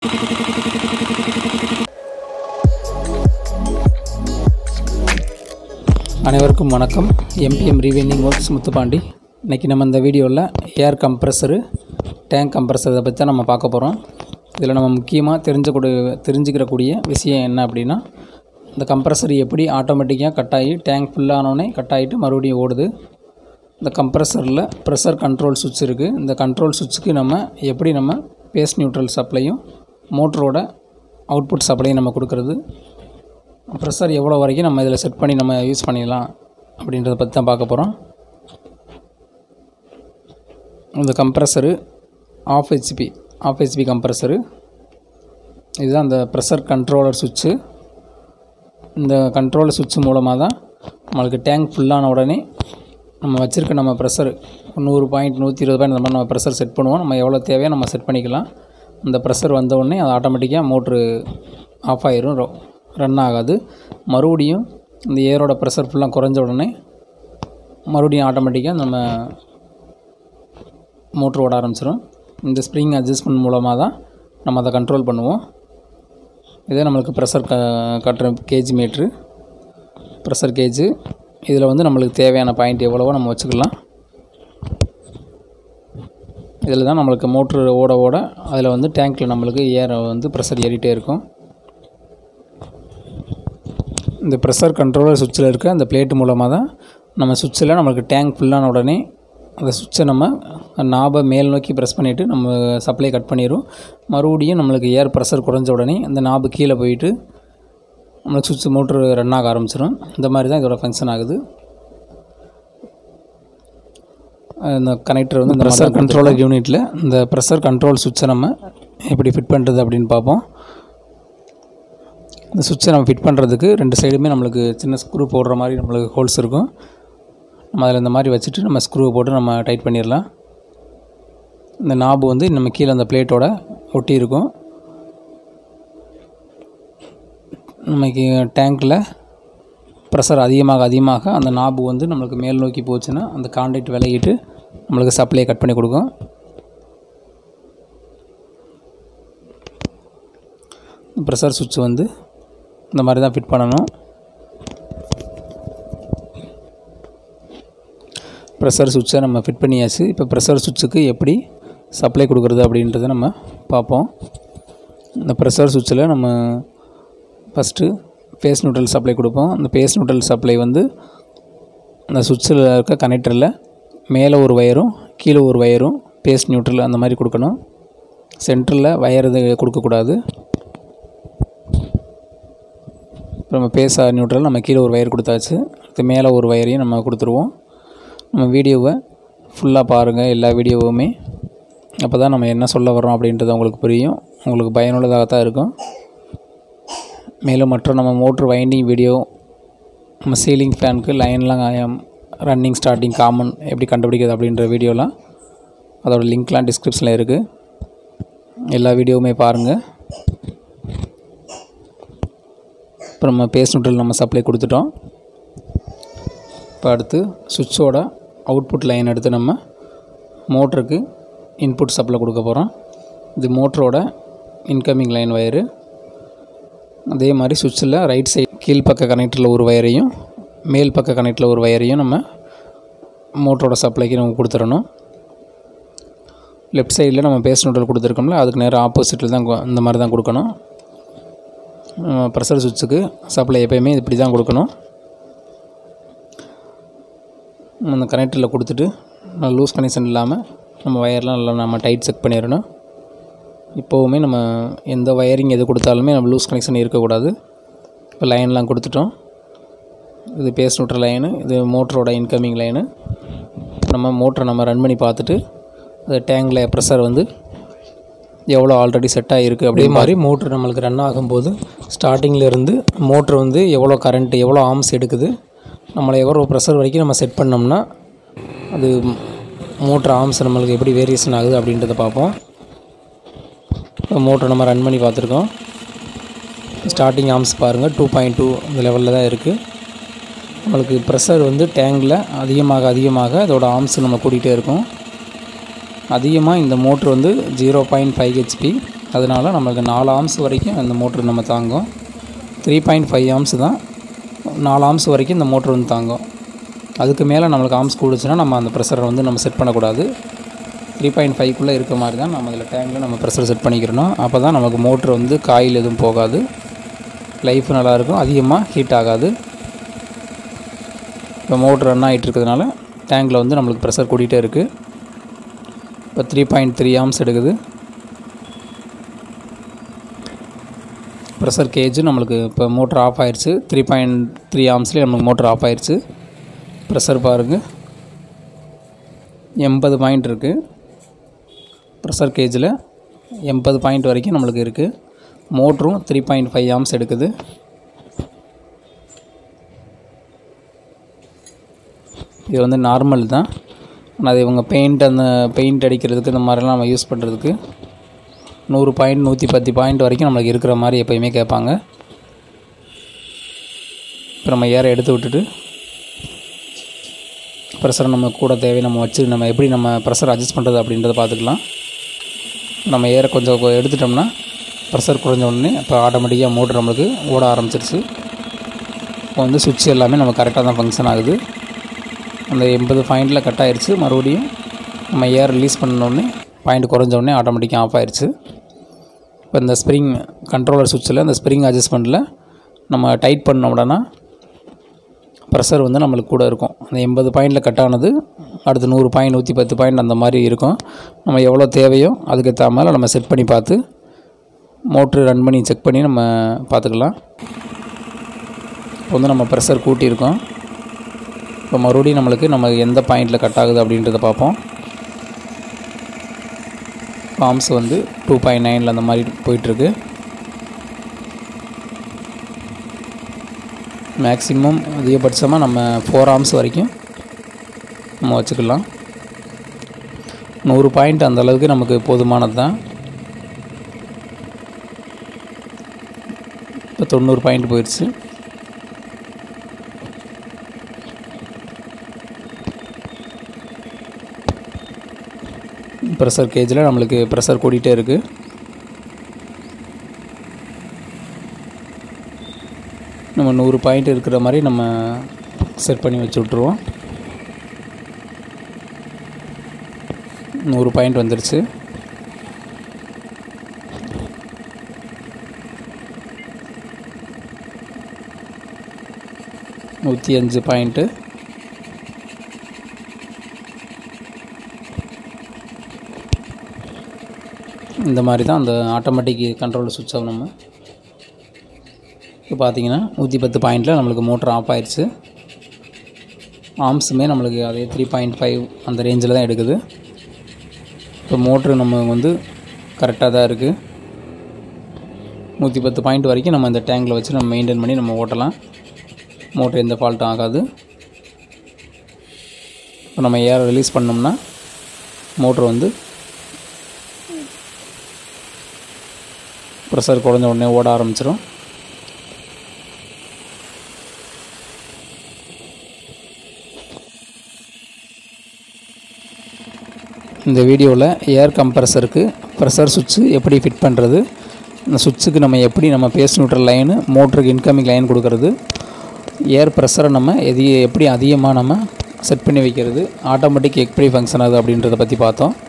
அனைவருக்கும் வணக்கம் MBM rewinding works Muthupandi இன்றைக்கி நம்ம இந்த வீடியோவில் ஏர் கம்ப்ரஸரு டேங்க் கம்ப்ரஸர் இதை பற்றி தான் நம்ம பார்க்க போகிறோம் இதில் நம்ம முக்கியமாக தெரிஞ்சக்கூடிய தெரிஞ்சுக்கிறக்கூடிய விஷயம் என்ன அப்படின்னா இந்த கம்ப்ரஸர் எப்படி ஆட்டோமேட்டிக்காக கட் ஆகி டேங்க் ஃபுல்லானோடனே கட் ஆகிட்டு மறுபடியும் ஓடுது இந்த கம்ப்ரஸரில் ப்ரெஷர் கண்ட்ரோல் சுவிட்ச் இருக்குது இந்த கண்ட்ரோல் சுவிட்சுக்கு நம்ம எப்படி நம்ம பேஸ்ட் நியூட்ரல் சப்ளையும் மோட்டரோட அவுட்புட் சப்ளையும் நம்ம கொடுக்குறது ப்ரெஷர் எவ்வளோ வரைக்கும் நம்ம இதில் செட் பண்ணி நம்ம யூஸ் பண்ணிடலாம் அப்படின்றத பற்றி தான் பார்க்க போகிறோம் இந்த compressor half HP half HP compressor இதுதான் அந்த ப்ரெஷர் கண்ட்ரோலர் சுவிட்சு இந்த கண்ட்ரோலர் சுவிட்ச் மூலமாக தான் நம்மளுக்கு டேங்க் ஃபுல்லான உடனே நம்ம வச்சுருக்க நம்ம ப்ரெஷர் நூறு பாயிண்ட் நூற்றி இருபது பாயிண்ட் அந்த மாதிரி நம்ம ப்ரெஷர் செட் பண்ணுவோம் நம்ம எவ்வளோ தேவையோ நம்ம செட் பண்ணிக்கலாம் அந்த ப்ரெஷர் வந்த உடனே அது ஆட்டோமேட்டிக்காக மோட்ரு ஆஃப் ஆயிரும் ரன் ஆகாது மறுபடியும் இந்த ஏரோட ப்ரெஷர் ஃபுல்லாக குறைஞ்ச உடனே மறுபடியும் ஆட்டோமேட்டிக்காக நம்ம மோட்ரு ஓட ஆரம்பிச்சிடும் இந்த ஸ்ப்ரிங் அட்ஜஸ்ட்மெண்ட் மூலமாக தான் நம்ம அதை கண்ட்ரோல் பண்ணுவோம் இதே நம்மளுக்கு ப்ரெஷர் க கட்டுற கேஜ் மீட்ரு ப்ரெஷர் கேஜு இதில் வந்து நம்மளுக்கு தேவையான பாயிண்ட் எவ்வளவோ நம்ம வச்சுக்கலாம் இதில் தான் நம்மளுக்கு மோட்ரு ஓட ஓட அதில் வந்து டேங்க்கில் நம்மளுக்கு ஏர் வந்து ப்ரெஷர் ஏறிட்டே இருக்கும் இந்த ப்ரெஷர் கண்ட்ரோலர் சுவிட்சில் இருக்க அந்த பிளேட்டு மூலமாக தான் நம்ம சுவிட்சில் நம்மளுக்கு டேங்க் ஃபுல்லான உடனே அந்த சுவிட்சை நம்ம நாபை மேல் நோக்கி ப்ரெஸ் பண்ணிவிட்டு நம்ம சப்ளை கட் பண்ணிடும் மறுபடியும் நம்மளுக்கு ஏர் ப்ரெஷர் குறைஞ்ச உடனே அந்த நாபு கீழே போயிட்டு நம்மளுக்கு சுவிட்ச் மோட்ரு ரன் ஆக ஆரம்பிச்சிடும் இந்த மாதிரி தான் இதோட ஃபங்க்ஷன் ஆகுது இந்த கனெக்டர் வந்து இந்த ப்ரெஷர் கண்ட்ரோலர் யூனிட்டில் இந்த ப்ரெஷர் கண்ட்ரோல் சுவிட்சை நம்ம எப்படி ஃபிட் பண்ணுறது அப்படின்னு பார்ப்போம் இந்த சுவிட்சை நம்ம ஃபிட் பண்ணுறதுக்கு ரெண்டு சைடுமே நம்மளுக்கு சின்ன ஸ்க்ரூ போடுற மாதிரி நம்மளுக்கு ஹோல்ஸ் இருக்கும் நம்ம அதில் இந்த மாதிரி வச்சுட்டு நம்ம ஸ்க்ரூவை போட்டு நம்ம டைட் பண்ணிடலாம் இந்த நாபு வந்து நம்ம கீழே அந்த பிளேட்டோட ஒட்டி இருக்கும் நமக்கு டேங்க்கில் ப்ரெஷர் அதிகமாக அதிகமாக அந்த நாபு வந்து நம்மளுக்கு மேல் நோக்கி போச்சுன்னா அந்த கான்டாக்ட் விலகிட்டு நம்மளுக்கு சப்ளையை கட் பண்ணி கொடுக்கும் ப்ரெஷர் சுவிட்ச் வந்து இந்த மாதிரி தான் ஃபிட் பண்ணணும் ப்ரெஷர் சுவிட்சை நம்ம ஃபிட் பண்ணியாச்சு இப்போ ப்ரெஷர் சுவிட்சுக்கு எப்படி சப்ளை கொடுக்குறது அப்படின்றத நம்ம பார்ப்போம் இந்த ப்ரெஷர் சுவிட்சில் நம்ம ஃபஸ்ட்டு பேஸ் நியூட்ரல் சப்ளை கொடுப்போம் அந்த பேஸ் நியூட்ரல் சப்ளை வந்து அந்த சுவிட்சில் இருக்க கனெக்டரில் மேலே ஒரு வயரும் கீழே ஒரு வயரும் பேஸ் நியூட்ரல் அந்த மாதிரி கொடுக்கணும் சென்டரில் வயர் இது கொடுக்கக்கூடாது இப்போ நம்ம பேச நியூட்ரல் நம்ம கீழே ஒரு வயர் கொடுத்தாச்சு இது மேலே ஒரு வயரையும் நம்ம கொடுத்துருவோம் நம்ம வீடியோவை ஃபுல்லாக பாருங்கள் எல்லா வீடியோவுமே அப்போ தான் நம்ம என்ன சொல்ல வரோம் அப்படின்றது உங்களுக்கு புரியும் உங்களுக்கு பயனுள்ளதாக தான் இருக்கும் மேலும் மற்ற நம்ம மோட்ரு வைண்டிங் வீடியோ நம்ம சீலிங் ஃபேனுக்கு லைன்லாம் ரன்னிங் ஸ்டார்டிங் காமன் எப்படி கண்டுபிடிக்கிறது அப்படின்ற வீடியோலாம் அதோடய லிங்க்லாம் டிஸ்கிரிப்ஷனில் இருக்குது எல்லா வீடியோவுமே பாருங்கள் இப்போ நம்ம பேஸ் நியூட்ரல் நம்ம சப்ளை கொடுத்துட்டோம் இப்போ அடுத்து சுவிட்சோட அவுட்புட் லைன் எடுத்து நம்ம மோட்டருக்கு இன்புட் சப்ளை கொடுக்க போகிறோம் இது மோட்டரோட இன்கமிங் லைன் வயரு அதே மாதிரி சுவிட்சில் ரைட் சைடு கீழ்ப்பக்க கனெக்டரில் ஒரு வயரையும் மேல் பக்க கனெக்டரில் ஒரு வயரையும் நம்ம மோட்டரோட சப்ளைக்கு நம்ம கொடுத்துடணும் லெஃப்ட் சைடில் நம்ம பேஸ் நியூட்ரல் கொடுத்துருக்கோம்ல அதுக்கு நேரம் ஆப்போசிட்டில் தான் இந்த மாதிரி தான் கொடுக்கணும் ப்ரெஷர் சுவிட்சுக்கு சப்ளை எப்போயுமே இப்படி தான் கொடுக்கணும் அந்த கனெக்டரில் கொடுத்துட்டு நல்லா லூஸ் கனெக்ஷன் இல்லாமல் நம்ம வயர்லாம் நல்லா நம்ம டைட் செக் பண்ணிடணும் இப்போவுமே நம்ம எந்த வயரிங் எது கொடுத்தாலுமே நம்ம லூஸ் கனெக்ஷன் இருக்கக்கூடாது இப்போ லைன்லாம் கொடுத்துட்டோம் இது பேஸ் நூட்ரு லைனு இது மோட்டரோட இன்கமிங் லைனு நம்ம மோட்டரை நம்ம ரன் பண்ணி பார்த்துட்டு அது டேங்கில் ப்ரெஷர் வந்து எவ்வளோ ஆல்ரெடி செட் ஆகிருக்கு அதே மாதிரி மோட்ரு நம்மளுக்கு ரன் ஆகும்போது ஸ்டார்டிங்கில் இருந்து மோட்ரு வந்து எவ்வளோ கரண்ட் எவ்வளோ ஆம்ஸ் எடுக்குது நம்மளை எவ்வளோ ப்ரெஷர் வரைக்கும் நம்ம செட் பண்ணோம்னா அது மோட்ரு ஆம்ஸ் நம்மளுக்கு எப்படி வேரியேஷன் ஆகுது அப்படின்றத பார்ப்போம் இப்போ மோட்ரு நம்ம ரன் பண்ணி பார்த்துருக்கோம் ஸ்டார்டிங் ஆம்ஸ் பாருங்கள் டூ பாயிண்ட் டூ இந்த லெவலில் தான் இருக்குது நம்மளுக்கு ப்ரெஷர் வந்து டேங்கில் அதிகமாக அதிகமாக அதோட ஆம்ஸ் நம்ம கூட்டிகிட்டே இருக்கும் அதிகமாக இந்த மோட்ரு வந்து ஜீரோ பாயிண்ட் ஃபைவ் ஹெச்பி அதனால் நம்மளுக்கு நாலு ஆம்ஸ் வரைக்கும் அந்த மோட்ரு நம்ம தாங்கும் த்ரீ பாயிண்ட் ஃபைவ் ஆம்ஸ் தான் நாலு ஆம்ஸ் வரைக்கும் இந்த மோட்ரு வந்து தாங்கும் அதுக்கு மேலே நம்மளுக்கு ஆம்ஸ் கூடுச்சுன்னா நம்ம அந்த ப்ரெஷரை வந்து நம்ம செட் பண்ணக்கூடாது த்ரீ பாயிண்ட் ஃபைவ்க்குள்ளே இருக்க மாதிரி தான் நம்ம அதில் டேங்கில் நம்ம ப்ரெஷர் செட் பண்ணிக்கிறணும் அப்போ தான் நமக்கு மோட்ரு வந்து காயில் எதுவும் போகாது லைஃப் நல்லாயிருக்கும் அதிகமாக ஹீட் ஆகாது இப்போ மோட்ரு ரன் ஆகிட்டு இருக்கிறதுனால டேங்கில் வந்து நம்மளுக்கு ப்ரெஷர் கூட்டிகிட்டே இருக்குது இப்போ த்ரீ பாயிண்ட் த்ரீ ஆம்ஸ் எடுக்குது ப்ரெஷர் கேஜ் நம்மளுக்கு இப்போ மோட்ரு ஆஃப் ஆயிடுச்சு த்ரீ பாயிண்ட் த்ரீ ஆம்ஸ்லேயே நம்மளுக்கு மோட்ரு ஆஃப் ஆயிடுச்சு ப்ரெஷர் பாருங்க எண்பது பாயிண்ட் இருக்குது ப்ரெஷர் கேஜில் எண்பது பாயிண்ட் வரைக்கும் நம்மளுக்கு இருக்குது மோட்ரும் த்ரீ பாயிண்ட் ஃபைவ் ஆம்ஸ் எடுக்குது இது வந்து நார்மல் தான் ஆனால் அது இவங்க பெயிண்ட் அந்த பெயிண்ட் அடிக்கிறதுக்கு இந்த மாதிரிலாம் நம்ம யூஸ் பண்ணுறதுக்கு நூறு பாயிண்ட் நூற்றி பத்து பாயிண்ட் வரைக்கும் நம்மளுக்கு இருக்கிற மாதிரி எப்போயுமே கேட்பாங்க இப்போ நம்ம ஏரை எடுத்து விட்டுட்டு ப்ரெஷர் நம்ம கூட தேவை நம்ம வச்சு நம்ம எப்படி நம்ம ப்ரெஷர் அட்ஜஸ்ட் பண்ணுறது அப்படின்றத பார்த்துக்கலாம் நம்ம ஏரை கொஞ்சம் கொ- எடுத்துட்டோம்னா ப்ரெஷர் குறைஞ்ச உடனே இப்போ ஆட்டோமேட்டிக்காக மோட்டர் நம்மளுக்கு ஓட ஆரம்பிச்சிருச்சு இப்போ வந்து சுவிட்ச் எல்லாமே நம்ம கரெக்டாக தான் ஃபங்க்ஷன் ஆகுது அந்த எண்பது பாயிண்டில் கட் ஆயிடுச்சு மறுபடியும் நம்ம ஏர் ரிலீஸ் பண்ணோடனே பாயிண்ட் குறைஞ்ச உடனே ஆட்டோமேட்டிக்காக ஆஃப் ஆயிடுச்சு இப்போ இந்த ஸ்ப்ரிங் கண்ட்ரோலர் சுவிட்சில் இந்த ஸ்ப்ரிங் அட்ஜஸ்ட்மெண்ட்டில் நம்ம டைட் பண்ணோம்னா ப்ரெஷர் வந்து நம்மளுக்கு கூட இருக்கும் அந்த எண்பது பாயிண்டில் கட் ஆனது அடுத்து நூறு பாயிண்ட் நூற்றி பத்து பாயிண்ட் அந்த மாதிரி இருக்கும் நம்ம எவ்வளோ தேவையோ அதுக்கேற்ற மாதிரி நம்ம செட் பண்ணி பார்த்து மோட்ரு ரன் பண்ணி செக் பண்ணி நம்ம பார்த்துக்கலாம் இப்போ வந்து நம்ம ப்ரெஷர் கூட்டியிருக்கோம் இப்போ மறுபடியும் நம்மளுக்கு நம்ம எந்த பாயிண்டில் கட் ஆகுது அப்படின்றத பார்ப்போம் ஃபார்ம்ஸ் வந்து டூ பாயிண்ட் நைனில் அந்த மாதிரி போயிட்டுருக்கு மேக்ஸிமம் அதிகபட்சமாக நம்ம ஃபோர் ஆர்ம்ஸ் வரைக்கும் நம்ம வச்சுக்கலாம் நூறு பாயிண்ட் அந்த அளவுக்கு நமக்கு போதுமானது தான் இப்போ தொண்ணூறு பாயிண்ட் போயிடுச்சு ப்ரெஷர் கேஜில் நம்மளுக்கு ப்ரெஷர் கூட்டிகிட்டே இருக்குது நம்ம நூறு பாயிண்ட் இருக்கிற மாதிரி நம்ம செட் பண்ணி வச்சு விட்ருவோம் நூறு பாயிண்ட் வந்துருச்சு நூற்றி அஞ்சு பாயிண்ட்டு இந்த மாதிரி தான் அந்த ஆட்டோமேட்டிக் கண்ட்ரோல் சுவிட்ச் ஆகும் நம்ம இப்போ பார்த்தீங்கன்னா நூற்றி பத்து பாயிண்டில் நம்மளுக்கு மோட்டர் ஆஃப் ஆயிடுச்சு ஆர்ம்ஸுமே நம்மளுக்கு அதே த்ரீ பாயிண்ட் ஃபைவ் அந்த ரேஞ்சில் தான் எடுக்குது இப்போ மோட்ரு நம்ம வந்து கரெக்டாக தான் இருக்குது நூற்றி பத்து பாயிண்ட் வரைக்கும் நம்ம இந்த டேங்கில் வச்சு நம்ம மெயின்டைன் பண்ணி நம்ம ஓட்டலாம் மோட்ரு எந்த ஃபால்ட்டும் ஆகாது இப்போ நம்ம ஏர் ரிலீஸ் பண்ணோம்னா மோட்ரு வந்து ப்ரெஷர் குறைஞ்ச உடனே ஓட ஆரம்பிச்சிடும் இந்த வீடியோவில் ஏர் கம்ப்ரஸருக்கு ப்ரெஷர் சுவிட்சு எப்படி ஃபிட் பண்ணுறது இந்த சுவிட்சுக்கு நம்ம எப்படி நம்ம பேஸ் நியூட்ரல் லைனு மோட்டருக்கு இன்கமிங் லைன் கொடுக்கறது ஏர் ப்ரெஷரை நம்ம எது எப்படி அதிகமாக நம்ம செட் பண்ணி வைக்கிறது ஆட்டோமேட்டிக் எப்படி ஃபங்க்ஷன் ஆகுது அப்படின்றத பற்றி பார்த்தோம்